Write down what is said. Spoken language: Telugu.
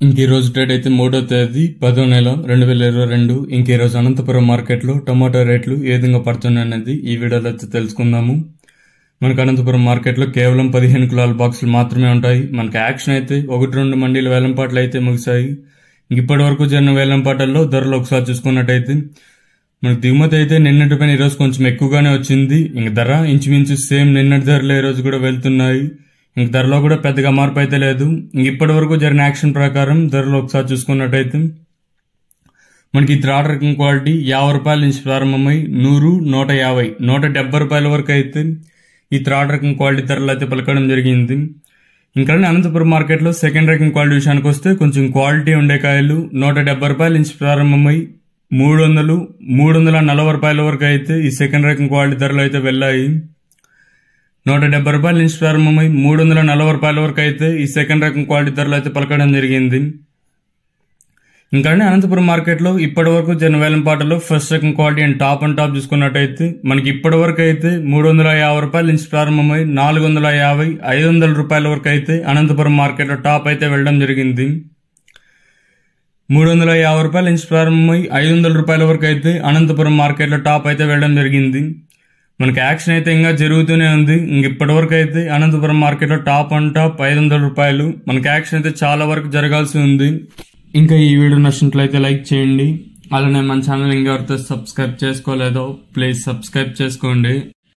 ఇంక ఈ రోజు డేట్ అయితే మూడో తేదీ పదో నెల రెండు వేల ఇరవై రెండు ఇంక ఈ రోజు అనంతపురం మార్కెట్లో టమాటో రేట్లు ఏ విధంగా పడుతున్నాయి అనేది ఈ వీడియోలో అయితే తెలుసుకుందాము మనకు అనంతపురం మార్కెట్లో కేవలం పదిహేను కిలోల బాక్సులు మాత్రమే ఉంటాయి మనకి యాక్షన్ అయితే ఒకటి రెండు మండీల వేలంపాట్లు అయితే ముగిశాయి ఇంక ఇప్పటి వరకు జరిగిన వేలంపాటల్లో ధరలు ఒకసారి చూసుకున్నట్టయితే మనకు దిగుమతి అయితే నిన్నటి పైన ఈరోజు కొంచెం ఎక్కువగానే వచ్చింది ఇంక ధర ఇంచుమించు సేమ్ నిన్నటి ధరలు ఈ రోజు కూడా వెళ్తున్నాయి ఇంక ధరలో కూడా పెద్దగా మార్పు అయితే లేదు ఇంక ఇప్పటి వరకు జరిగిన యాక్షన్ ప్రకారం ధరలు ఒకసారి చూసుకున్నట్టయితే మనకి ఈ థర్డ్ రకం క్వాలిటీ యాభై రూపాయల నుంచి ప్రారంభమై నూరు నూట యాభై నూట డెబ్బై రూపాయల వరకు అయితే ఈ థర్డ్ రకం క్వాలిటీ ధరలు అయితే పలకడం జరిగింది ఇంకా అనంతపురం మార్కెట్లో సెకండ్ రకం క్వాలిటీ విషయానికి వస్తే కొంచెం క్వాలిటీ ఉండే కాయలు నూట డెబ్బై రూపాయల నుంచి ప్రారంభమై మూడు వందలు మూడు వందల నలభై రూపాయల వరకు అయితే ఈ సెకండ్ రకం క్వాలిటీ ధరలు అయితే వెళ్ళాయి నూట డెబ్బై రూపాయల నుంచి ప్రారంభమై మూడు వందల నలభై రూపాయల వరకు అయితే ఈ సెకండ్ రకం క్వాలిటీ ధరలు అయితే పలకడం జరిగింది ఇంకా అనంతపురం మార్కెట్లో ఇప్పటి వరకు జరిగిన వేలంపాటలో ఫస్ట్ రకం quality and top and top చూసుకున్నట్టయితే మనకి ఇప్పటి వరకు అయితే మూడు వందల యాభై రూపాయల నుంచి ప్రారంభమై నాలుగు వందల యాభై ఐదు వందల రూపాయల వరకు అయితే అనంతపురం మార్కెట్లో టాప్ అయితే వెళ్ళడం జరిగింది మూడు వందల యాభై రూపాయల నుంచి ప్రారంభమై ఐదు వందల రూపాయల వరకు అయితే అనంతపురం మార్కెట్లో టాప్ అయితే వెళ్ళడం జరిగింది మనకి యాక్షన్ అయితే ఇంకా జరుగుతూనే ఉంది ఇంక ఇప్పటి వరకు అయితే అనంతపురం మార్కెట్లో టాప్ అండ్ టాప్ ఐదు వందల రూపాయలు మనకి యాక్షన్ అయితే చాలా వరకు జరగాల్సి ఉంది ఇంకా ఈ వీడియో నచ్చినట్లయితే లైక్ చేయండి అలానే మన ఛానల్ ఇంకెవరితో సబ్స్క్రైబ్ చేసుకోలేదో ప్లీజ్ సబ్స్క్రైబ్ చేసుకోండి